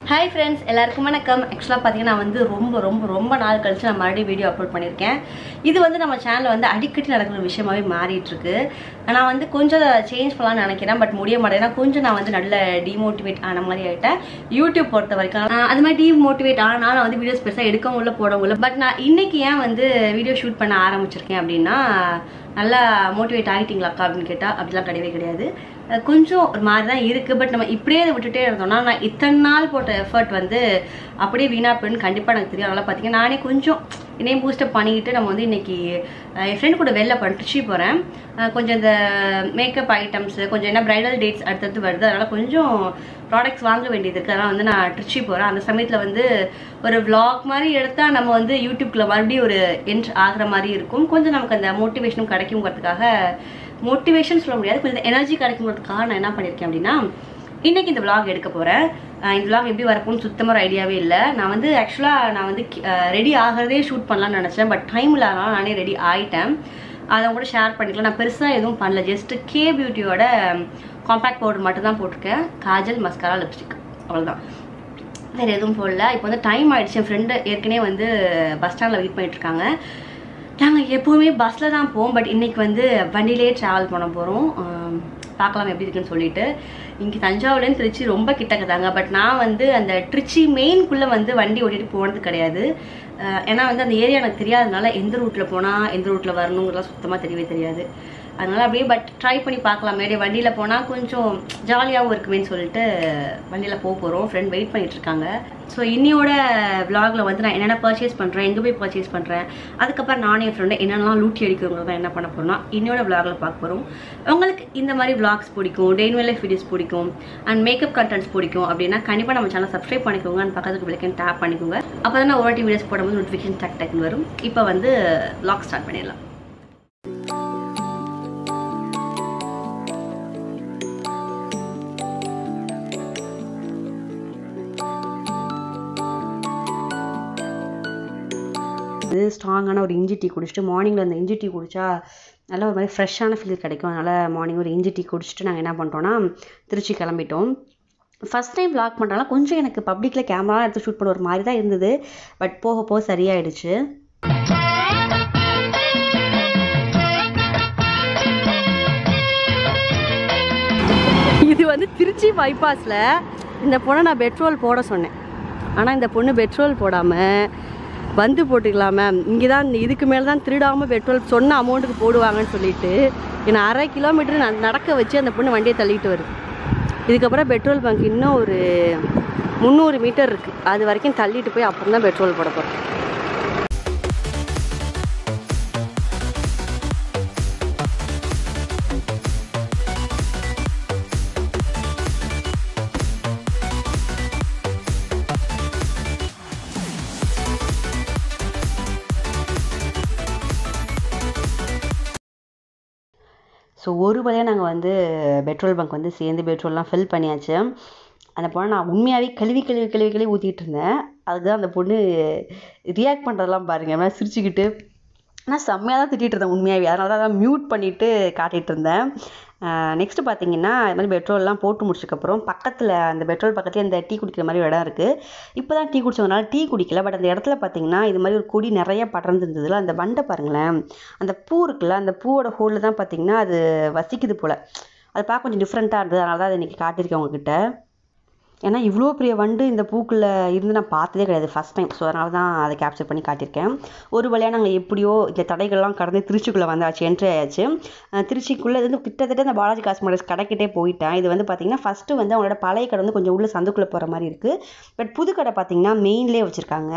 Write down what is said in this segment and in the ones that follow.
hi friends எல்லாருக்கும் வணக்கம் ஆக்சுவலாக பார்த்தீங்கன்னா நான் வந்து ரொம்ப ரொம்ப ரொம்ப நாள் கழிச்சு நான் மறுபடியும் வீடியோ அப்லோட் பண்ணியிருக்கேன் இது வந்து நம்ம சேனலில் வந்து அடிக்கடி நடக்கிற விஷயமாவே மாறிட்டு இருக்கு நான் வந்து கொஞ்சம் சேஞ்ச் பண்ணலாம்னு நினைக்கிறேன் பட் முடிய மாட்டேன் கொஞ்சம் நான் வந்து நல்ல டிமோட்டிவேட் ஆன மாதிரி ஆகிட்டேன் யூடியூப் பொறுத்த வரைக்கும் ஆஹ் அது மாதிரி டிமோட்டிவேட் ஆனால் நான் வந்து வீடியோஸ் பெருசாக எடுக்கவும் இல்லை போடவும் இல்லை பட் நான் இன்னைக்கு ஏன் வந்து வீடியோ ஷூட் பண்ண ஆரம்பிச்சிருக்கேன் அப்படின்னா நல்லா மோட்டிவேட் ஆகிட்டீங்களாக்கா அப்படின்னு கேட்டால் அப்படிலாம் கிடையவே கிடையாது அஹ் கொஞ்சம் ஒரு மாதிரி தான் இருக்குது பட் நம்ம இப்படியே அதை விட்டுட்டே இருந்தோம்னா நான் இத்தனை நாள் போட்ட எஃபர்ட் வந்து அப்படியே வீணா போயின்னு கண்டிப்பாக எனக்கு தெரியும் அதனால் பார்த்தீங்கன்னா நானே கொஞ்சம் என்னையும் பூஸ்டப் பண்ணிக்கிட்டு நம்ம வந்து இன்னைக்கு அஹ் என் ஃப்ரெண்ட் கூட வெளில பண்ணிட்டு போகிறேன் கொஞ்சம் இந்த மேக்கப் ஐட்டம்ஸ் கொஞ்சம் என்ன பிரைடல் டேட்ஸ் அடுத்தடுத்து வருது அதனால் கொஞ்சம் ப்ராடக்ட்ஸ் வாங்க வேண்டியது இருக்குது அதனால் வந்து நான் ட்ரிச்சி போகிறேன் அந்த சமயத்தில் வந்து ஒரு vlog மாதிரி எடுத்தால் நம்ம வந்து யூடியூப்குள்ள மறுபடியும் ஒரு என்ட்ரு ஆகிற மாதிரி இருக்கும் கொஞ்சம் நமக்கு அந்த மோட்டிவேஷனும் கிடைக்குங்கிறதுக்காக மோட்டிவேஷன் சொல்ல முடியாது கொஞ்சம் எனர்ஜி கிடைக்குங்கிறதுக்காக நான் என்ன பண்ணியிருக்கேன் அப்படின்னா இன்னைக்கு இந்த vlog எடுக்க போகிறேன் இந்த vlog எப்படி வரப்போன்னு சுத்தமாக ஒரு ஐடியாவே இல்லை நான் வந்து ஆக்சுவலாக நான் வந்து ரெடி ஆகிறதே ஷூட் பண்ணலாம்னு நினச்சேன் பட் டைம் இல்லாதனால நானே ரெடி ஆகிட்டேன் அதை கூட ஷேர் பண்ணிக்கலாம் நான் பெருசாக எதுவும் பண்ணல ஜஸ்ட் கே பியூட்டியோட காம்பேக்ட் பவுடர் மட்டும் தான் போட்டிருக்கேன் காஜல் மஸ்காரா லிப்ஸ்டிக் அவ்வளோதான் வேறு எதுவும் போடல இப்போ வந்து டைம் ஆயிடுச்சு என் ஃப்ரெண்டு ஏற்கனவே வந்து பஸ் ஸ்டாண்டில் வெயிட் பண்ணிட்டு இருக்காங்க நாங்கள் எப்போவுமே பஸ்ஸில் தான் போவோம் பட் இன்னைக்கு வந்து வண்டியிலே ட்ராவல் பண்ண போகிறோம் பார்க்கலாம் எப்படி இருக்குன்னு சொல்லிட்டு இங்கே தஞ்சாவூர்லேருந்து திருச்சி ரொம்ப கிட்டக்கதாங்க பட் நான் வந்து அந்த திருச்சி மெயின்குள்ளே வந்து வண்டி ஓட்டிட்டு போனது கிடையாது அஹ் ஏன்னா வந்து அந்த ஏரியா எனக்கு தெரியாதனால எந்த ரூட்டில் போனால் எந்த ரூட்டில் வரணுங்கிறதெல்லாம் சுத்தமாக தெரியவே தெரியாது அதனால அப்படியே பட் ட்ரை பண்ணி பார்க்கலாம் மேடே வண்டியில் போனால் கொஞ்சம் ஜாலியாகவும் இருக்குமேன்னு சொல்லிட்டு வண்டியில் போக போகிறோம் ஃப்ரெண்ட் வெயிட் பண்ணிட்டு இருக்காங்க ஸோ இன்னியோட vlogல வந்து நான் என்னென்ன பர்ச்சேஸ் பண்ணுறேன் எங்கே போய் பர்ச்சேஸ் பண்ணுறேன் அதுக்கப்புறம் நானே என் ஃப்ரெண்டு என்னென்னலாம் லூட்டி அடிக்கிறவங்க என்ன பண்ண போகிறோம்னா இன்னியோட vlogல பார்க்க போகிறோம் உங்களுக்கு இந்த மாதிரி vlogs பிடிக்கும் டெய்ன் லைஃப் வீடியோஸ் பிடிக்கும் அண்ட் மேக்கப் கண்டென்ட்ஸ் பிடிக்கும் அப்படின்னா கண்டிப்பாக நம்ம சேனல் சப்ஸ்கிரைப் பண்ணிக்கோங்க அண்ட் பக்கத்துக்கு விளக்கன் டேப் பண்ணிக்கோங்க அப்போ தான் நான் ஒரு வாட்டி வீடியோஸ் போடும்போது நோட்டிஃபிகேஷன் டக் டக்குன்னு வரும் இப்போ வந்து vlog ஸ்டார்ட் பண்ணிடலாம் இது ஸ்ட்ராங்கான ஒரு இஞ்சி டீ குடிச்சிட்டு மார்னிங்கில் அந்த இஞ்சி டீ குடிச்சா நல்ல ஒரு மாதிரி ஃப்ரெஷ்ஷான ஃபீல் கிடைக்கும் அதனால் மார்னிங் ஒரு இஞ்சி டீ குடிச்சிட்டு நாங்கள் என்ன பண்ணிட்டோம்னா திருச்சி கிளம்பிட்டோம் ஃபஸ்ட் டைம் vlog பண்ணுறனால கொஞ்சம் எனக்கு பப்ளிக்கில் கேமரா எடுத்து ஷூட் பண்ண ஒரு மாதிரி தான் இருந்தது பட் போக போக சரியாயிடுச்சு இது வந்து திருச்சி பைபாஸில் இந்த பொண்ணை நான் பெட்ரோல் போட சொன்னேன் ஆனால் இந்த பொண்ணு பெட்ரோல் போடாமல் வந்து போட்டுக்கலாம் மேம் இங்கே தான் இந்த இதுக்கு மேலே தான் திருடாமல் பெட்ரோல் சொன்ன அமௌண்ட்டுக்கு போடுவாங்கன்னு சொல்லிட்டு என்னை அரை கிலோமீட்டர் நான் நடக்க வச்சு அந்த பொண்ணு வண்டியை தள்ளிட்டு வருது இதுக்கப்புறம் பெட்ரோல் பங்க் இன்னும் ஒரு முந்நூறு மீட்டர் இருக்குது அது வரைக்கும் தள்ளிட்டு போய் அப்புறம் தான் பெட்ரோல் போட போகிறோம் ஸோ ஒரு வழியாக நாங்கள் வந்து பெட்ரோல் பங்க் வந்து சேர்ந்து பெட்ரோல்லாம் ஃபில் பண்ணியாச்சு அந்த பொண்ணை நான் உண்மையாகவே கழுவி கழுவி கழுவி கழுவி ஊற்றிட்டு இருந்தேன் அதுதான் அந்த பொண்ணு ரியாக்ட் பண்ணுறதெல்லாம் பாருங்க நான் சிரிச்சுக்கிட்டு ஆனால் செம்மையாக தான் திட்டிகிட்டு இருந்தேன் உண்மையாகவே அதனால தான் மியூட் பண்ணிவிட்டு காட்டிகிட்டு இருந்தேன் நெக்ஸ்ட்டு பார்த்தீங்கன்னா இது மாதிரி பெட்ரோல்லாம் போட்டு முடிச்சதுக்கப்புறம் பக்கத்தில் அந்த பெட்ரோல் பக்கத்துலேயே அந்த டீ குடிக்கிற மாதிரி ஒரு இடம் இருக்குது இப்போ தான் டீ குடிச்சவங்கனால டீ குடிக்கல பட் அந்த இடத்துல பார்த்தீங்கன்னா இது மாதிரி ஒரு கொடி நிறைய படர்ந்து இருந்ததுல அந்த வண்டை பாருங்களேன் அந்த பூ இருக்குல்ல அந்த பூவோட ஹோலில் தான் பார்த்தீங்கன்னா அது வசிக்குது போல் அது பார்க்க கொஞ்சம் டிஃப்ரெண்ட்டாக இருந்தது அதனால தான் அதை இன்றைக்கி காட்டியிருக்கேன் உங்ககிட்ட ஏன்னா இவ்வளோ பெரிய வண்டு இந்த பூக்குள்ளே இருந்து நான் பார்த்ததே கிடையாது ஃபஸ்ட் டைம் ஸோ அதனால தான் அதை கேப்சர் பண்ணி காட்டியிருக்கேன் ஒரு வழியாக நாங்கள் எப்படியோ இந்த தடைகள்லாம் கடந்து திருச்சிக்குள்ளே வந்தாச்சு என்ட்ரி ஆயாச்சு அஹ் திருச்சிக்குள்ளே இது வந்து கிட்டத்தட்ட இந்த பாலாஜி காஸ்மெட்டிக்ஸ் கடைக்கிட்டே போயிட்டேன் இது வந்து பார்த்தீங்கன்னா ஃபஸ்ட்டு வந்து அவங்களோட பழைய கடை வந்து கொஞ்சம் உள்ள சந்துக்குள்ளே போகிற மாதிரி இருக்குது பட் புது கடை பார்த்தீங்கன்னா மெயின்லேயே வச்சுருக்காங்க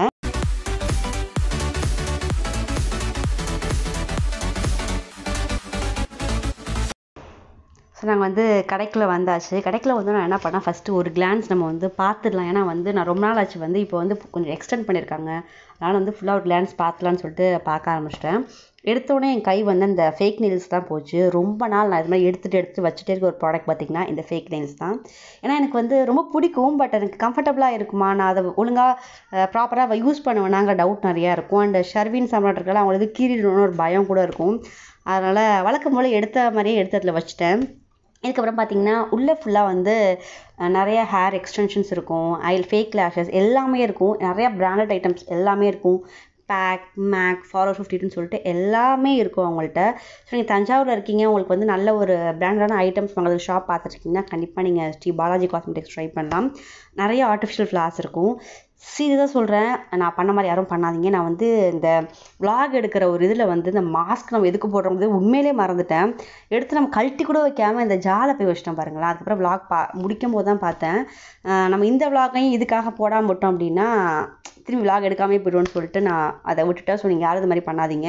ஸோ நாங்கள் வந்து கடைக்குள்ளே வந்தாச்சு கடைக்குள்ளே வந்து நான் என்ன பண்ணேன் ஃபஸ்ட்டு ஒரு கிளான்ஸ் நம்ம வந்து பார்த்துடலாம் ஏன்னா வந்து நான் ரொம்ப நாள் ஆச்சு வந்து இப்போ வந்து கொஞ்சம் எக்ஸ்டெண்ட் பண்ணியிருக்காங்க அதனால் வந்து ஃபுல்லாக ஒரு கிளான்ஸ் பார்த்துலான்னு சொல்லிட்டு பார்க்க ஆரம்பிச்சிட்டேன் எடுத்தோடனே என் கை வந்து அந்த ஃபேக் நெயில்ஸ் தான் போச்சு ரொம்ப நாள் நான் இது மாதிரி எடுத்துகிட்டு எடுத்து வச்சுட்டே இருக்க ஒரு ப்ராடக்ட் பார்த்திங்கன்னா இந்த ஃபேக் நெயில்ஸ் தான் ஏன்னா எனக்கு வந்து ரொம்ப பிடிக்கும் பட் எனக்கு கம்ஃபர்டபுளாக இருக்குமா நான் அதை ஒழுங்காக ப்ராப்பராக யூஸ் பண்ணுவேனாங்க டவுட் நிறையா இருக்கும் அண்ட் ஷர்வின் சாம்ராட் இருக்கலாம் அவங்களுக்கு கீறிடணும்னு ஒரு பயம் கூட இருக்கும் அதனால் வழக்கம் போல் எடுத்த மாதிரியே எடுத்த இடத்துல வச்சுட்டேன் இதுக்கப்புறம் பார்த்தீங்கன்னா உள்ளே ஃபுல்லாக வந்து அஹ், நிறைய ஹேர் எக்ஸ்டென்ஷன்ஸ் இருக்கும் ஐல் ஃபேக் லேஷஸ் எல்லாமே இருக்கும் நிறையா பிராண்டட் ஐட்டம்ஸ் எல்லாமே இருக்கும் பேக் மேக் ஃபாரோ ஃபிஃப்டின்னு சொல்லிட்டு எல்லாமே இருக்கும் அவங்கள்ட்ட ஸோ நீங்கள் தஞ்சாவூரில் இருக்கீங்க உங்களுக்கு வந்து நல்ல ஒரு பிராண்டடான ஐட்டம்ஸ் வாங்குறதுக்கு ஷாப் பார்த்துருக்கீங்கன்னா கண்டிப்பாக நீங்கள் ஸ்ரீ பாலாஜி காஸ்மெட்டிக்ஸ் ட்ரை பண்ணலாம் நிறைய ஆர்டிஃபிஷியல் ஃப்ளார்ஸ் இருக்கும் சீரியஸாக சொல்கிறேன் நான் பண்ண மாதிரி யாரும் பண்ணாதீங்க நான் வந்து இந்த vlog எடுக்கிற ஒரு இதில் வந்து இந்த மாஸ்க் நம்ம எதுக்கு போடுறது உண்மையிலே மறந்துட்டேன் எடுத்து நம்ம கழட்டி கூட வைக்காமல் இந்த ஜாலை போய் வச்சிட்டோம் பாருங்களேன் அதுக்கப்புறம் vlog பா முடிக்கும் போது தான் பார்த்தேன் அஹ் நம்ம இந்த vlog-ஐயும் இதுக்காக போடாம விட்டோம் அப்படின்னா திரும்பி vlog எடுக்காமே போயிடுவோம்னு சொல்லிட்டு நான் அதை விட்டுட்டேன் ஸோ நீங்கள் யாரும் இது மாதிரி பண்ணாதீங்க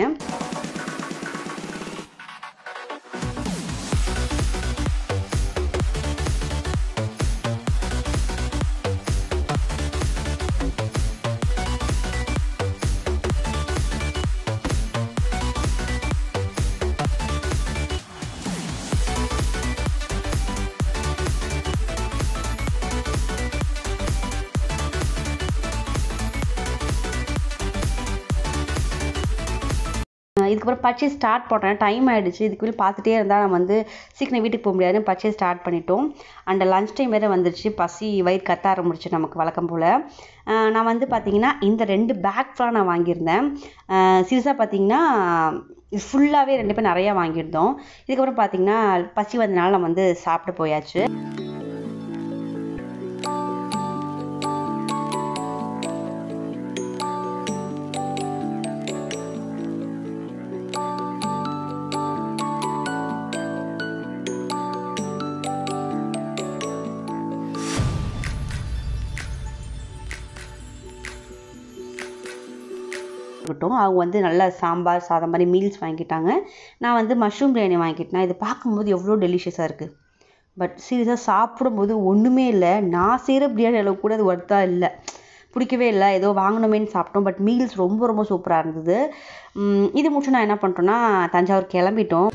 அஹ் இதுக்கப்புறம் பர்ச்சேஸ் ஸ்டார்ட் பண்ணுறேன் டைம் ஆயிடுச்சு இதுக்குள்ளே பார்த்துட்டே இருந்தால் நம்ம வந்து சீக்கிரம் வீட்டுக்கு போக முடியாதுன்னு பர்ச்சேஸ் ஸ்டார்ட் பண்ணிட்டோம் அண்ட் லஞ்ச் டைம் வேறு வந்துருச்சு பசி வயிறு கத்த ஆரம்பிச்சு நமக்கு வழக்கம் போல் நான் வந்து பார்த்தீங்கன்னா இந்த ரெண்டு பேக் ஃபுல்லாக நான் வாங்கியிருந்தேன் சீரியஸாக பார்த்தீங்கன்னா இது ஃபுல்லாகவே ரெண்டு பேர் நிறையா வாங்கியிருந்தோம் இதுக்கப்புறம் பார்த்தீங்கன்னா பசி வந்தனால நம்ம வந்து சாப்பிட போயாச்சு இருக்கட்டும் அவங்க வந்து நல்லா சாம்பார் சாதம் மாதிரி மீல்ஸ் வாங்கிட்டாங்க நான் வந்து மஷ்ரூம் பிரியாணி வாங்கிட்டேன் இது பார்க்கும்போது எவ்வளோ டெலிஷியஸாக இருக்குது பட் சீரியஸாக சாப்பிடும்போது ஒன்றுமே இல்லை நான் செய்கிற பிரியாணி அளவு கூட அது ஒர்த்தாக இல்லை பிடிக்கவே இல்லை ஏதோ வாங்கணுமேன்னு சாப்பிட்டோம் பட் மீல்ஸ் ரொம்ப ரொம்ப சூப்பராக இருந்தது உம், இது முடிச்சு நான் என்ன பண்ணிட்டோன்னா தஞ்சாவூர் கிளம்பிட்டோம்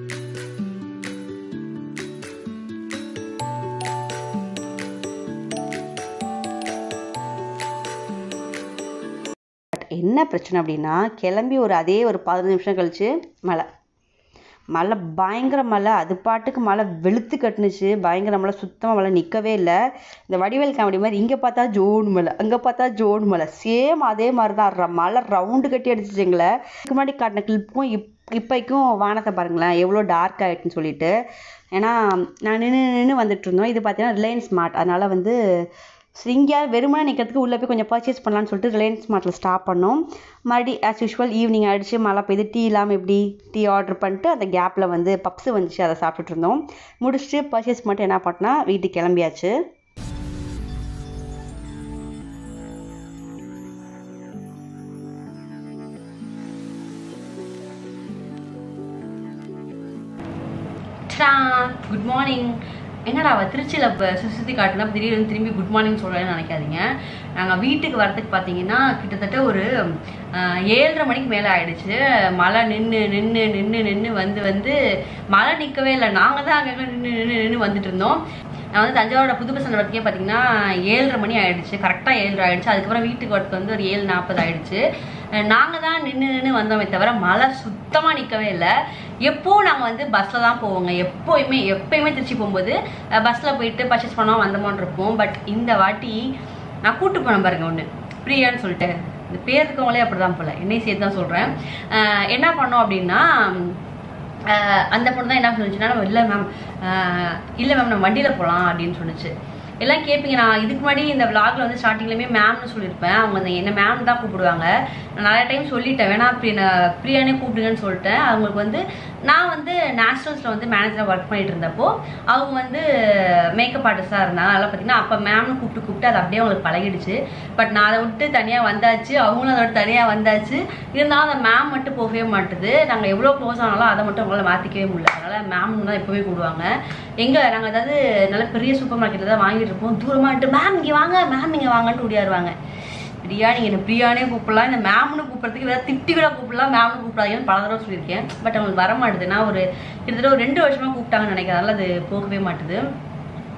பட் என்ன பிரச்சனை அப்படின்னா கிளம்பி ஒரு அதே ஒரு பதினஞ்சு நிமிஷம் கழிச்சு மழை மழை பயங்கர மழை அது பாட்டுக்கு மழை வெளுத்து கட்டுனுச்சு பயங்கர மழை சுத்தமாக மழை நிற்கவே இல்லை இந்த வடிவேல் காமெடி மாதிரி இங்கே பார்த்தா ஜோன் மழை அங்கே பார்த்தா ஜோன் மழை சேம் அதே மாதிரி தான் ர- மழை ரவுண்டு கட்டி அடிச்சிச்சு எங்களை இதுக்கு முன்னாடி காட்டின கிளிப்புக்கும் இப் இப்போக்கும் வானத்தை பாருங்களேன் எவ்வளோ டார்க் ஆகிட்டுன்னு சொல்லிட்டு ஏன்னா நான் நின்று நின்று வந்துட்டு இருந்தோம் இது பார்த்தீங்கன்னா ரிலையன்ஸ் ஸ்மார்ட் அதனால் வந்து இங்கே வெறுமனே நிற்கிறதுக்கு உள்ளே போய் கொஞ்சம் பர்ச்சேஸ் பண்ணலாம்னு சொல்லிட்டு ரிலையன்ஸ் ஸ்மார்ட்டில் ஸ்டாப் பண்ணோம் மறுபடி ஆஸ் யூஷுவல் ஈவினிங் ஆயிடுச்சு மழை பெய்து டீ இல்லாமல் எப்படி டீ ஆர்டர் பண்ணிட்டு அந்த கேப்பில் வந்து பப்ஸ் வந்துச்சு அதை சாப்பிட்டுட்டு இருந்தோம் முடிச்சுட்டு பர்ச்சேஸ் மட்டும் என்ன பண்ணா வீட்டுக்கு கிளம்பியாச்சு குட் மார்னிங் என்னடா அவள் திருச்சியில் இப்போ சுற்றி காட்டினா திடீர்னு திரும்பி குட் மார்னிங் சொல்கிறேன்னு நினைக்காதீங்க நாங்கள் வீட்டுக்கு வரதுக்கு பார்த்தீங்கன்னா கிட்டத்தட்ட ஒரு ஆஹ், ஏழரை மணிக்கு மேலே ஆயிடுச்சு மழை நின்று நின்று நின்று நின்று வந்து வந்து மழை நிற்கவே இல்லை நாங்கள் தான் அங்கே நின்று நின்று நின்று வந்துட்டு இருந்தோம் நான் வந்து தஞ்சாவூரோட புது பஸ் வரதுக்கே பார்த்தீங்கன்னா ஏழரை மணி ஆயிடுச்சு கரெக்டாக ஏழரை ஆயிடுச்சு அதுக்கப்புறம் வீட்டுக்கு வரதுக்கு வந்து ஒரு ஏழு நாற்பது ஆயிடுச்சு நாங்கள் தான் நின்று நின்று வந்தோமே தவிர மழை சுத்தமாக நிற்கவே இல்லை எப்போ நாங்கள் வந்து பஸ்ஸில் தான் போவோங்க எப்போயுமே எப்பயுமே திருச்சி போகும்போது பஸ்ஸில் போயிட்டு பர்ச்சேஸ் பண்ணோம் வந்தோமோன்னு இருப்போம் பட் இந்த வாட்டி நான் கூட்டு போனேன் பாருங்க ஒன்று பிரியான்னு சொல்லிட்டு இந்த பேர் இருக்கவங்களே அப்படி தான் போல என்னையும் சேர்த்து தான் சொல்கிறேன் என்ன பண்ணோம் அப்படின்னா ஆஹ் அந்த பொண்ணு தான் என்ன சொல்லுச்சுன்னா நம்ம இல்லை மேம் இல்லை மேம் நம்ம வண்டியில் போகலாம் அப்படின்னு சொன்னுச்சு எல்லாம் கேட்பீங்க நான் இதுக்கு முன்னாடி இந்த vlogல வந்து ஸ்டார்டிங்லேயுமே மேம்னு சொல்லியிருப்பேன் அவங்க அந்த என்ன மேம் தான் கூப்பிடுவாங்க நான் நிறைய டைம் சொல்லிட்டேன் வேணா பிரியா பிரியானே கூப்பிடுங்கன்னு சொல்லிட்டேன் அவங்களுக்கு வந்து நான் வந்து நேஷனல்ஸில் வந்து மேனேஜராக ஒர்க் பண்ணிட்டு இருந்தப்போ அவங்க வந்து மேக்கப் ஆர்டிஸ்டாக இருந்தாங்க அதெல்லாம் பார்த்தீங்கன்னா அப்போ மேம்னு கூப்பிட்டு கூப்பிட்டு அது அப்படியே அவங்களுக்கு பழகிடுச்சு பட் நான் அதை விட்டு தனியாக வந்தாச்சு அவங்களும் அதை விட்டு தனியாக வந்தாச்சு இருந்தாலும் அந்த மேம் மட்டும் போகவே மாட்டுது நாங்கள் எவ்வளோ க்ளோஸ் ஆனாலும் அதை மட்டும் அவங்களால மாற்றிக்கவே முடியல அதனால் மேம் தான் எப்போவே கூடுவாங்க எங்கே நாங்கள் ஏதாவது நல்ல பெரிய சூப்பர் மார்க்கெட்டில் தான் வாங்கிட்டு இருப்போம் தூரமாக இட்டு மேம் இங்கே வாங்க மேம் இங்கே வாங்கன்ட்டு ஓடியாருவாங்க பிரியா நீங்கள் என்ன பிரியானே கூப்பிடலாம் இந்த மேம்னு கூப்பிட்றதுக்கு ஏதாவது திட்டி கூட கூப்பிடலாம் மேம்னு கூப்பிடாதீங்கன்னு பல தடவை சொல்லியிருக்கேன் பட் அவங்களுக்கு வர மாட்டுது நான் ஒரு கிட்டத்தட்ட ஒரு ரெண்டு வருஷமாக கூப்பிட்டாங்கன்னு நினைக்கிறேன் அதனால அது போகவே மாட்டுது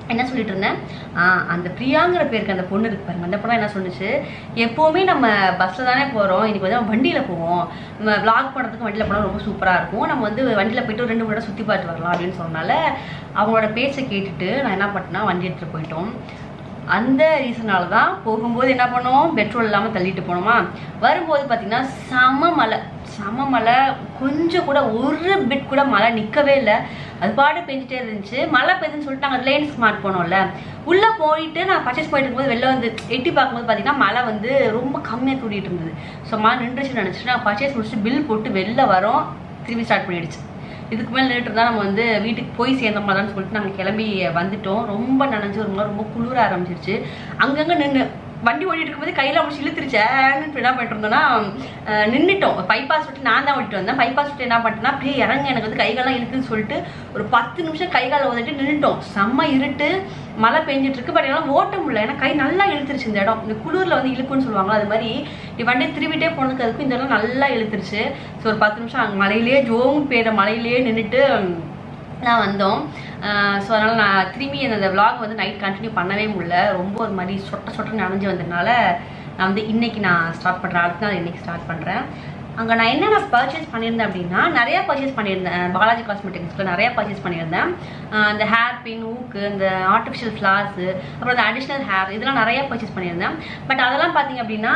என்ன சொல்லிட்டு இருந்தேன் ஆ, அந்த பிரியாங்கிற பேருக்கு அந்த பொண்ணு இருக்கு பாருங்க அந்த பொண்ணு என்ன சொன்னுச்சு எப்போவுமே நம்ம பஸ்ஸில் தானே போகிறோம் இன்னைக்கு வந்து நம்ம வண்டியில் போவோம் நம்ம vlog பண்ணுறதுக்கு வண்டியில் போனால் ரொம்ப சூப்பராக இருக்கும் நம்ம வந்து வண்டியில் போயிட்டு ஒரு ரெண்டு மூணு இடம் சுற்றி பார்த்து வரலாம் அப்படின்னு சொன்னால அவங்களோட பேச்சை கேட்டுட்டு நான் என்ன பண்ணேன்னா வண்டி எடுத்துகிட்டு போயிட்டோம் அந்த ரீசனால தான் போகும்போது என்ன பண்ணோம் பெட்ரோல் இல்லாமல் தள்ளிட்டு போனோமா வரும்போது பார்த்தீங்கன்னா செம மழை செம மழை கொஞ்சம் கூட ஒரு பிட் கூட மழை நிற்கவே இல்லை அது பாட்டு பெஞ்சிட்டே இருந்துச்சு மழை பெய்யுதுன்னு சொல்லிட்டு நாங்கள் லேன் ஸ்மார்ட் போனோம்ல உள்ளே போயிட்டு நான் பர்ச்சேஸ் போயிட்டு இருக்கும்போது வெளில வந்து எட்டி பார்க்கும்போது பார்த்தீங்கன்னா மழை வந்து ரொம்ப கம்மியாக தூடிட்டு இருந்தது ஸோ மழை நின்றுச்சுன்னு நினச்சிட்டு நான் பர்ச்சேஸ் முடிச்சுட்டு பில் போட்டு வெளில வரோம் திரும்பி ஸ்டார்ட் பண்ணிடுச்சு இதுக்கு மேலே நின்றுட்டு இருந்தால் நம்ம வந்து வீட்டுக்கு போய் சேர்ந்தோம்லான்னு சொல்லிட்டு நாங்கள் கிளம்பி வந்துட்டோம் ரொம்ப நனைஞ்சு ஒரு மாதிரி ரொம்ப குளிர ஆரம்பிச்சிருச்சு அங்கங்கே நின்று வண்டி ஓடிட்டு இருக்கும்போது கையில் முடிச்சு இழுத்துருச்சேன்னு என்ன பண்ணிட்டு இருந்தோம்னா அஹ், நின்னுட்டோம் பைபாஸ் விட்டு நான் தான் ஓட்டிட்டு வந்தேன் பைபாஸ் விட்டு என்ன பண்ணிட்டேன்னா அப்படியே இறங்க எனக்கு வந்து கைகாலாம் இழுக்குன்னு சொல்லிட்டு ஒரு பத்து நிமிஷம் கைகால வந்துட்டு நின்னுட்டோம் செம்ம இருட்டு மழை பெஞ்சிட்டு இருக்கு பட் என்னால் ஓட்ட முடியல ஏன்னா கை நல்லா இழுத்துருச்சு இந்த இடம் இந்த குளிரில் வந்து இழுக்குன்னு சொல்லுவாங்களா அது மாதிரி இப்படி வண்டியை திருவிட்டே போனதுக்கு அதுக்கும் இந்த இடம் நல்லா இழுத்துருச்சு ஸோ ஒரு பத்து நிமிஷம் அங்கே மலையிலேயே ஜோம் பெய்கிற மலையிலேயே நின்றுட்டு நான் வந்தோம் ஸோ அதனால் நான் திரும்பி அந்த vlog வந்து நைட் கண்டினியூ பண்ணவே முடியல ரொம்ப ஒரு மாதிரி சொட்ட சொட்ட நனைஞ்சு வந்ததுனால நான் வந்து இன்னைக்கு நான் ஸ்டார்ட் பண்ணுறேன் அடுத்த நாள் இன்னைக்கு ஸ்டார்ட் பண்ணுறேன் அங்கே நான் என்னென்ன பர்ச்சேஸ் பண்ணியிருந்தேன் அப்படின்னா நிறையா பர்ச்சேஸ் பண்ணியிருந்தேன் பாலாஜி காஸ்மெட்டிக்ஸில் நிறையா பர்ச்சேஸ் பண்ணியிருந்தேன் ஆஹ் இந்த ஹேர் பின் ஊக்கு இந்த ஆர்டிஃபிஷியல் ஃப்ளார்ஸு அப்புறம் இந்த அடிஷ்னல் ஹேர் இதெல்லாம் நிறையா பர்ச்சேஸ் பண்ணியிருந்தேன் பட் அதெல்லாம் பார்த்தீங்க அப்படின்னா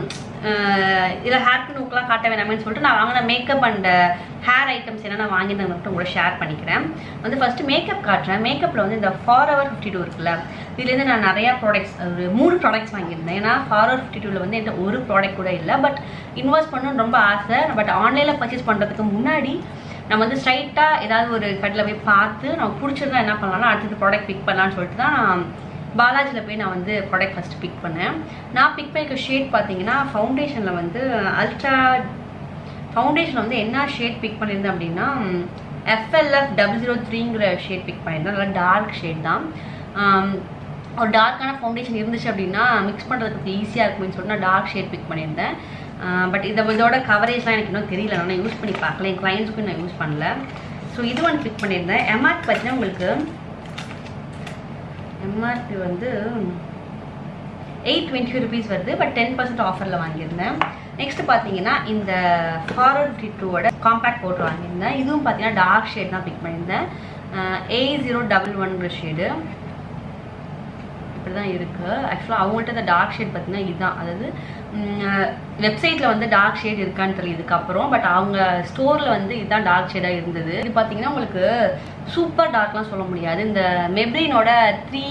இதில் ஹேர் பின் ஊக்கெலாம் காட்ட வேணாமேன்னு சொல்லிட்டு நான் வாங்கின மேக்கப் அண்ட் ஹேர் ஐட்டம்ஸ் என்னென்ன வாங்கினது மட்டும் உங்களோட ஷேர் பண்ணிக்கிறேன் வந்து ஃபஸ்ட்டு மேக்கப் காட்டுறேன் மேக்கப்பில் வந்து இந்த ஃபார் ஹவர் ஃபிஃப்டி டூ இருக்குல்ல இதுலேருந்து நான் நிறையா ப்ராடக்ட்ஸ் ஒரு மூணு ப்ராடக்ட்ஸ் வாங்கியிருந்தேன் ஏன்னா ஃபார் ஹவர் ஃபிஃப்டி டூவில் வந்து எந்த ஒரு ப்ராடக்ட் கூட இல்லை பட் இன்வெஸ்ட் பண்ணணும்னு ரொம்ப ஆசை பட் ஆன்லைனில் பர்ச்சேஸ் பண்ணுறதுக்கு முன்னாடி நம்ம வந்து ஸ்ட்ரைட்டாக ஏதாவது ஒரு கடையில் போய் பார்த்து நம்ம பிடிச்சிருந்தா என்ன பண்ணலாம்னா அடுத்தது ப்ராடக்ட் பிக் பண்ணலாம்னு சொல்லிட்டு தான் நான் பாலாஜியில் போய் நான் வந்து ப்ராடக்ட் ஃபஸ்ட்டு பிக் பண்ணேன் நான் பிக் பண்ணிக்க ஷேட் பார்த்தீங்கன்னா ஃபவுண்டேஷனில் வந்து அல்ட்ரா ஃபவுண்டேஷன் வந்து என்ன ஷேட் பிக் பண்ணியிருந்தேன் அப்படின்னா எஃப்எல்எஃப் டபுள் ஜீரோ த்ரீங்கிற ஷேட் பிக் பண்ணியிருந்தேன் நல்லா டார்க் ஷேட் தான் ஆம், ஒரு டார்க்கான ஃபவுண்டேஷன் இருந்துச்சு அப்படின்னா மிக்ஸ் பண்ணுறதுக்கு ஈஸியாக இருக்கும்னு சொல்லிட்டு நான் டார்க் ஷேட் பிக் பண்ணியிருந்தேன் பட் இதை இதோட கவரேஜ்லாம் எனக்கு இன்னும் தெரியல நான் யூஸ் பண்ணி பார்க்கல என் கிளைண்ட்ஸ்க்கும் நான் யூஸ் பண்ணல ஸோ இது ஒன்று பிக் பண்ணியிருந்தேன் எம்ஆர்பி பார்த்தீங்கன்னா உங்களுக்கு எம்ஆர்பி வந்து எயிட் டுவெண்ட்டி ருபீஸ் வருது பட் டென் பர்சன்ட் ஆஃபரில் வாங்கியிருந்தேன் நெக்ஸ்ட் பார்த்தீங்கன்னா இந்த ஃபார்வர்ட் ஃபிஃப்டி டூவோட காம்பேக்ட் பவுடர் வாங்கியிருந்தேன் இதுவும் பார்த்தீங்கன்னா டார்க் ஷேட் தான் பிக் பண்ணியிருந்தேன் ஏ ஜீரோ டபுள் ஒன்கிற ஷேடு இப்படி தான் இருக்குது ஆக்சுவலாக அவங்கள்ட்ட இந்த டார்க் ஷேட் பார்த்தீங்கன்னா இதுதான் அதாவது வெப்சைட்டில் வந்து டார்க் ஷேட் இருக்கான்னு தெரியல இதுக்கப்புறம் பட் அவங்க ஸ்டோரில் வந்து இதுதான் டார்க் ஷேடாக இருந்தது இது பார்த்தீங்கன்னா உங்களுக்கு சூப்பர் டார்க்லாம் சொல்ல முடியாது இந்த மெப்ரினோட த்ரீ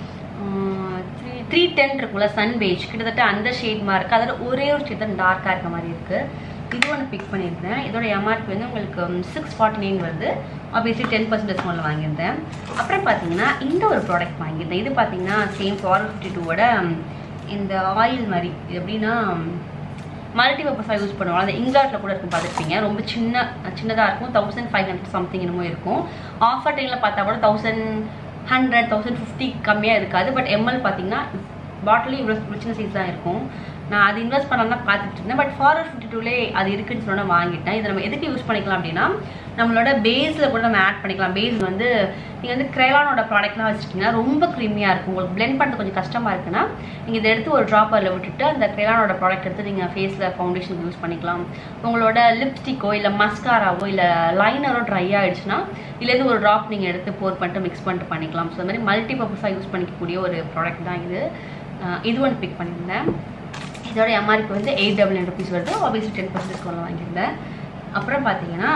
த்ரீ த்ரீ டென் இருக்கும்ல சன் பேஜ் கிட்டத்தட்ட அந்த ஷேட் மாதிரி இருக்குது அதோட ஒரே ஒரு ஷேட் தான் டார்க்காக இருக்க மாதிரி இருக்குது இது ஒன்று பிக் பண்ணியிருந்தேன் இதோட எம்ஆர்பி வந்து உங்களுக்கு சிக்ஸ் ஃபார்ட்டி நைன் வருது ஆப்வியஸ்லி டென் பர்சன்ட் டிஸ்கவுண்ட்டில் வாங்கியிருந்தேன் அப்புறம் பார்த்தீங்கன்னா இந்த ஒரு ப்ராடக்ட் வாங்கியிருந்தேன் இது பார்த்தீங்கன்னா சேம் ஃபார் ஃபிஃப்டி டூவோட இந்த ஆயில் மாதிரி இது எப்படின்னா மல்டி பர்பஸாக யூஸ் பண்ணுவாங்க அந்த இங்கிலாண்டில் கூட இருக்கும் பார்த்துருப்பீங்க ரொம்ப சின்ன சின்னதாக இருக்கும் தௌசண்ட் ஃபைவ் ஹண்ட்ரட் சம்திங் என்னமோ இருக்கும் ஆஃபர் டைமில் பார்த்தா கூட தௌசண்ட் ஹண்ட்ரட் தௌசண்ட் ஃபிஃப்டி கம்மியாக இருக்காது பட் எம்எல் பார்த்தீங்கன்னா பாட்டிலும் இவ்வளோ இவ்வளோ சின்ன சைஸ் தான் இருக்கும் நான் அது இன்வெஸ்ட் பண்ணலாம் தான் பார்த்துட்டு இருந்தேன் பட் ஃபார் ஃபிஃப்டி டூலே அது இருக்குன்னு சொன்னா வாங்கிட்டேன் இதை நம்ம எதுக்கு யூஸ் பண்ணிக்கலாம் அப்படின்னா நம்மளோட பேஸில் கூட நம்ம ஆட் பண்ணிக்கலாம் பேஸ் வந்து நீங்கள் வந்து க்ரைலானோட ப்ராடக்ட்லாம் வச்சுட்டிங்கன்னா ரொம்ப க்ரீமியாக இருக்கும் உங்களுக்கு பிளெண்ட் பண்ணுறது கொஞ்சம் கஷ்டமாக இருக்குன்னா நீங்கள் இதை எடுத்து ஒரு ட்ராப் அதில் விட்டுட்டு அந்த க்ரைலானோட ப்ராடக்ட் எடுத்து நீங்கள் ஃபேஸில் ஃபவுண்டேஷன் யூஸ் பண்ணிக்கலாம் உங்களோட லிப்ஸ்டிக்கோ இல்லை மஸ்காராவோ இல்லை லைனரோ ட்ரை ஆகிடுச்சுன்னா இதுலேருந்து ஒரு ட்ராப் நீங்கள் எடுத்து போர் பண்ணிட்டு மிக்ஸ் பண்ணிட்டு பண்ணிக்கலாம் ஸோ அந்த மாதிரி மல்டி பர்பஸாக யூஸ் பண்ணிக்கக்கூடிய ஒரு ப்ராடக்ட் தான் இது அஹ் இது ஒன்று பிக் பண்ணியிருந்தேன் இதோட எம்ஆர்பி வந்து எயிட் டபுள் நைன் ருபீஸ் வருது ஆப்வியஸ்லி டென் பர்சன்ட் டிஸ்கவுண்ட்டில் வாங்கியிருந்தேன் அப்புறம் பார்த்தீங்கன்னா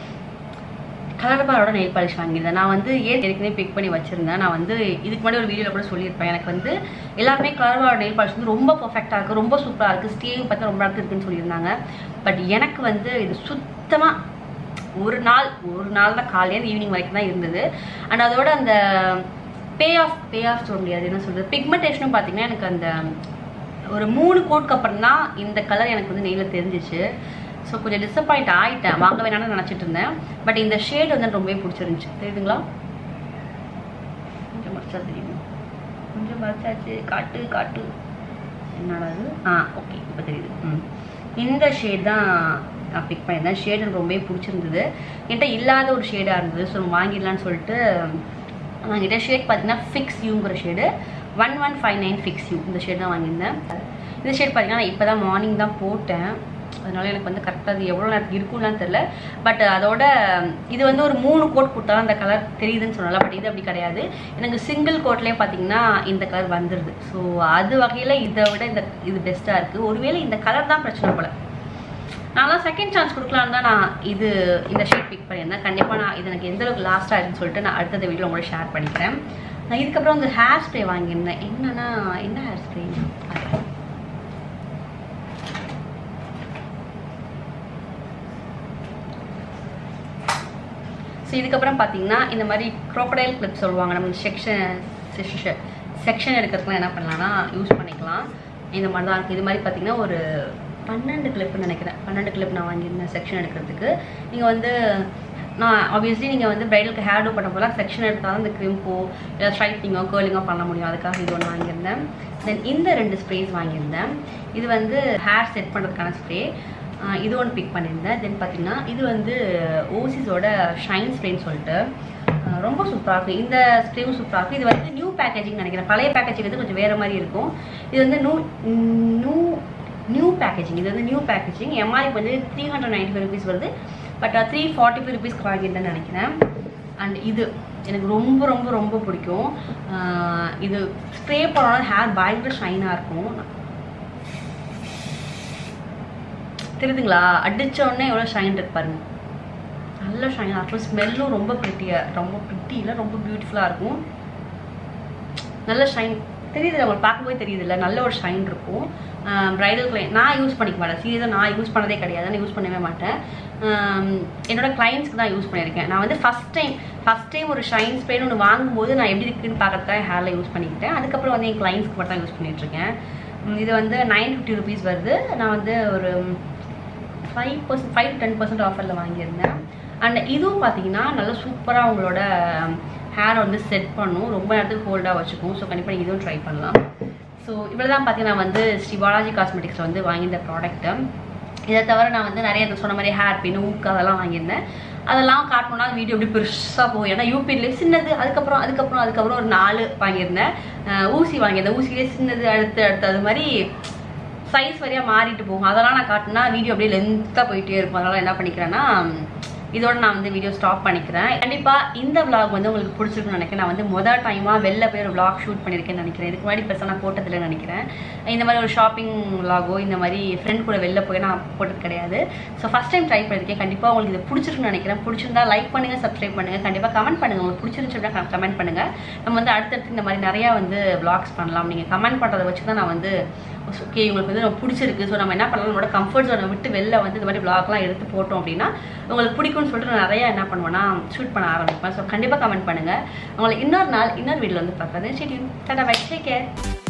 கலர் பாரோட நெயில் பாலிஷ் வாங்கியிருந்தேன் நான் வந்து ஏன் ஏற்கனவே பிக் பண்ணி வச்சுருந்தேன் நான் வந்து இதுக்கு முன்னாடி ஒரு வீடியோவில் கூட சொல்லியிருப்பேன் எனக்கு வந்து எல்லாருமே கலர் பாரோட நெயில் பாலிஷ் வந்து ரொம்ப பர்ஃபெக்டாக இருக்குது ரொம்ப சூப்பராக இருக்குது ஸ்டேவ் பார்த்தா ரொம்ப அழகாக இருக்குன்னு சொல்லியிருந்தாங்க பட் எனக்கு வந்து இது சுத்தமாக ஒரு நாள் ஒரு நாள் தான் காலையில் ஈவினிங் வரைக்கும் தான் இருந்தது அண்ட் அதோட அந்த பே ஆஃப் பே ஆஃப் சொல்ல முடியாது என்ன சொல்கிறது பிக்மெண்டேஷனும் பார்த்தீங்கன்னா எனக்கு அந்த ஒரு மூணு கோட்க்கு அப்புறம் தான் இந்த கலர் எனக்கு வந்து நெய்யில் தெரிஞ்சிச்சு ஸோ கொஞ்சம் டிசப்பாயிண்ட் ஆகிட்டேன் வாங்க வேணாம்னு நினச்சிட்டு இருந்தேன் பட் இந்த ஷேட் வந்து எனக்கு ரொம்பவே பிடிச்சிருந்துச்சு தெரியுதுங்களா கொஞ்சம் மறைச்சா தெரியும் கொஞ்சம் மறைச்சாச்சு காட்டு காட்டு என்னடா இது ஆ ஓகே இப்போ தெரியுது ம் இந்த ஷேட் தான் நான் பிக் பண்ணியிருந்தேன் ஷேட் எனக்கு ரொம்பவே பிடிச்சிருந்தது என்கிட்ட இல்லாத ஒரு ஷேடாக இருந்தது ஸோ வாங்கிடலான்னு சொல்லிட்டு வாங்கிட்ட ஷேட் பார்த்தீங்கன்னா ஃபிக்ஸ் யூங்கிற shade one one five nine fix you இந்த ஷேட் தான் வாங்கியிருந்தேன் இந்த ஷேட் பார்த்தீங்கன்னா நான் இப்போ தான் மார்னிங் தான் போட்டேன் அதனால எனக்கு வந்து கரெக்டாக அது எவ்வளோ நேரத்துக்கு இருக்கும்லாம் தெரில பட் அதோட இது வந்து ஒரு மூணு கோட் கொடுத்தா அந்த கலர் தெரியுதுன்னு சொன்னல பட் இது அப்படி கிடையாது எனக்கு சிங்கிள் கோட்லேயே பார்த்தீங்கன்னா இந்த கலர் வந்துடுது ஸோ அது வகையில் இதை விட இந்த இது பெஸ்ட்டாக இருக்குது ஒருவேளை இந்த கலர் தான் பிரச்சனை போல நான்லாம் செகண்ட் சான்ஸ் கொடுக்கலான்னு தான் நான் இது இந்த ஷேட் பிக் பண்ணியிருந்தேன் கண்டிப்பாக நான் இது எனக்கு எந்த அளவுக்கு லாஸ்ட் ஆயிருன்னு சொல்லிட்டு நான் அடுத்தது வீடியோ உங்களோட ஷேர் பண்ணிக்கிறேன் நான் இதுக்கப்புறம் வந்து ஹேர் ஸ்ப்ரே வாங்கியிருந்தேன் என்னன்னா என்ன ஹேர் ஸ்ப்ரே ஸோ இதுக்கப்புறம் பார்த்தீங்கன்னா இந்த மாதிரி க்ரோக்கடைல் கிளிப் சொல்லுவாங்க நம்ம செக்ஷன் செக்ஷன் எடுக்கிறதுக்குலாம் என்ன பண்ணலாம்னா யூஸ் பண்ணிக்கலாம் இந்த மாதிரி தான் இருக்குது இது மாதிரி பார்த்தீங்கன்னா ஒரு பன்னெண்டு கிளிப்னு நினைக்கிறேன் பன்னெண்டு கிளிப் நான் வாங்கியிருந்தேன் செக்ஷன் எடுக்கிறதுக்கு நீங்கள் வந்து நான் ஆப்வியஸ்லி நீங்கள் வந்து ப்ரைடலுக்கு ஹேர் டூ பண்ண போல செக்ஷன் எடுத்தால் தான் இந்த க்ரிம்போ இல்லை ஸ்ட்ரைட்டிங்கோ கேர்லிங்கோ பண்ண முடியும் அதுக்காக இது ஒன்று வாங்கியிருந்தேன் தென் இந்த ரெண்டு ஸ்ப்ரேஸ் வாங்கியிருந்தேன் இது வந்து ஹேர் செட் பண்ணுறதுக்கான ஸ்ப்ரே இது ஒன்று பிக் பண்ணியிருந்தேன் தென் பார்த்தீங்கன்னா இது வந்து ஓசிஸோட ஷைன் ஸ்ப்ரேன்னு சொல்லிட்டு அஹ் ரொம்ப சூப்பராக இருக்கும் இந்த ஸ்ப்ரேவும் சூப்பராக இருக்கும் இது வந்து நியூ பேக்கேஜிங் நினைக்கிறேன் பழைய பேக்கேஜிங் வந்து கொஞ்சம் வேறு மாதிரி இருக்கும் இது வந்து நியூ நியூ நியூ பேக்கேஜிங் இது வந்து நியூ பேக்கேஜிங் எம்ஆர்பி வந்து three hundred ninety five rupees வருது பட் த்ரீ ஃபார்ட்டி ஃபைவ் ருபீஸ்க்கு வாங்கியிருந்தேன்னு நினைக்கிறேன் அண்ட் இது எனக்கு ரொம்ப ரொம்ப ரொம்ப பிடிக்கும் அஹ் இது ஸ்ப்ரே பண்ணோன்னா ஹேர் பயங்கர ஷைனாக இருக்கும் தெரியுதுங்களா அடிச்ச உடனே எவ்வளோ ஷைன் இருக்கு பாருங்க நல்ல ஷைனாக இருக்கும் ஸ்மெல்லும் ரொம்ப ப்ரிட்டியாக ரொம்ப ப்ரிட்டி இல்லை ரொம்ப பியூட்டிஃபுல்லாக இருக்கும் நல்ல ஷைன் தெரியுது உங்களுக்கு பார்க்கும்போது தெரியுதுல்ல நல்ல ஒரு ஷைன் இருக்கும் ப்ரைடல் கிளைண்ட் நான் யூஸ் பண்ணிக்க மாட்டேன் சீரியஸாக நான் யூஸ் பண்ணதே கிடையாது நான் யூஸ் பண்ணவே மாட்டேன் ஆம், என்னோட கிளைண்ட்ஸ்க்கு தான் யூஸ் பண்ணியிருக்கேன் நான் வந்து ஃபஸ்ட் டைம் ஃபஸ்ட் டைம் ஒரு ஷைன் ஸ்ப்ரேன்னு ஒன்று வாங்கும்போது நான் எப்படி இருக்குன்னு பார்க்கறதுக்காக ஹேரில் யூஸ் பண்ணிக்கிட்டேன் அதுக்கப்புறம் வந்து என் கிளைண்ட்ஸ்க்கு மட்டும் தான் யூஸ் பண்ணிகிட்ருக்கேன் இது வந்து நைன் ஃபிஃப்டி ருபீஸ் வருது நான் வந்து ஒரு five percent five ten percent ஆஃபரில் வாங்கியிருந்தேன் அண்ட் இதுவும் பார்த்தீங்கன்னா நல்லா சூப்பராக உங்களோட ஹேரை வந்து செட் பண்ணும் ரொம்ப நேரத்துக்கு ஹோல்டாக வச்சுக்கும் ஸோ கண்டிப்பாக நீங்கள் இதுவும் ட்ரை பண்ணலாம் ஸோ இவ்வளோ தான் பார்த்தீங்கன்னா வந்து ஸ்ரீ பாலாஜி காஸ்மெட்டிக்ஸில் வந்து வாங்கியிருந்த ப்ராடக்ட்டு இதை தவிர நான் வந்து நிறைய இந்த சொன்ன மாதிரி ஹேர் பின் ஊக்கு அதெல்லாம் வாங்கியிருந்தேன் அதெல்லாம் காட்டணும்னா வீடியோ எப்படி பெருசாக போகும் ஏன்னா யூபியில் சின்னது அதுக்கப்புறம் அதுக்கப்புறம் அதுக்கப்புறம் ஒரு நாலு வாங்கியிருந்தேன் அஹ் ஊசி வாங்கியிருந்தேன் ஊசியிலே சின்னது அடுத்து அடுத்து அது மாதிரி சைஸ் வரையாக மாறிட்டு போகும் அதெல்லாம் நான் காட்டினா வீடியோ அப்படியே லென்த்தாக போயிட்டே இருக்கும் அதனால என்ன பண்ணிக்கிறேன்னா இதோட நான் வந்து வீடியோ ஸ்டாப் பண்ணிக்கிறேன் கண்டிப்பாக இந்த vlog வந்து உங்களுக்கு பிடிச்சிருக்குன்னு நினைக்கிறேன் நான் வந்து மொதல் டைமாக வெளில போய் ஒரு vlog ஷூட் பண்ணியிருக்கேன்னு நினைக்கிறேன் இதுக்கு முன்னாடி பெருசாக நான் போட்டதில்லைன்னு நினைக்கிறேன் இந்த மாதிரி ஒரு ஷாப்பிங் vlogஓ இந்த மாதிரி ஃப்ரெண்ட் கூட வெளில போய் நான் போட்டது கிடையாது ஸோ ஃபஸ்ட் டைம் ட்ரை பண்ணியிருக்கேன் கண்டிப்பாக உங்களுக்கு இது பிடிச்சிருக்குன்னு நினைக்கிறேன் பிடிச்சிருந்தா லைக் பண்ணுங்கள் சப்ஸ்கிரைப் பண்ணுங்கள் கண்டிப்பாக கமெண்ட் பண்ணுங்கள் உங்களுக்கு பிடிச்சிருந்துச்சுன்னா கமெண்ட் பண்ணுங்கள் நம்ம வந்து அடுத்தடுத்து இந்த மாதிரி நிறையா வந்து vlogs பண்ணலாம் நீங்கள் கமெண்ட் பண்ணுறதை வச்சு தான் நான் வந்து ஓகே உங்களுக்கு வந்து நம்ம பிடிச்சிருக்கு ஸோ நம்ம என்ன பண்ணலாம் நம்மளோட கம்ஃபர்ட் ஜோனை விட்டு வெளில வந்து இந்த மாதிரி vlogலாம் எடுத்து போட்டோம் அப்படின்னா உங்களுக்கு பிடிக்கும்னு சொல்லிட்டு நான் நிறையா என்ன பண்ணுவேன்னா ஷூட் பண்ண ஆரம்பிப்பேன் ஸோ கண்டிப்பாக கமெண்ட் பண்ணுங்கள் உங்களை இன்னொரு நாள் இன்னொரு வீடியோவில் வந்து பார்க்குறேன் சரி டாடா பை டேக் கேர்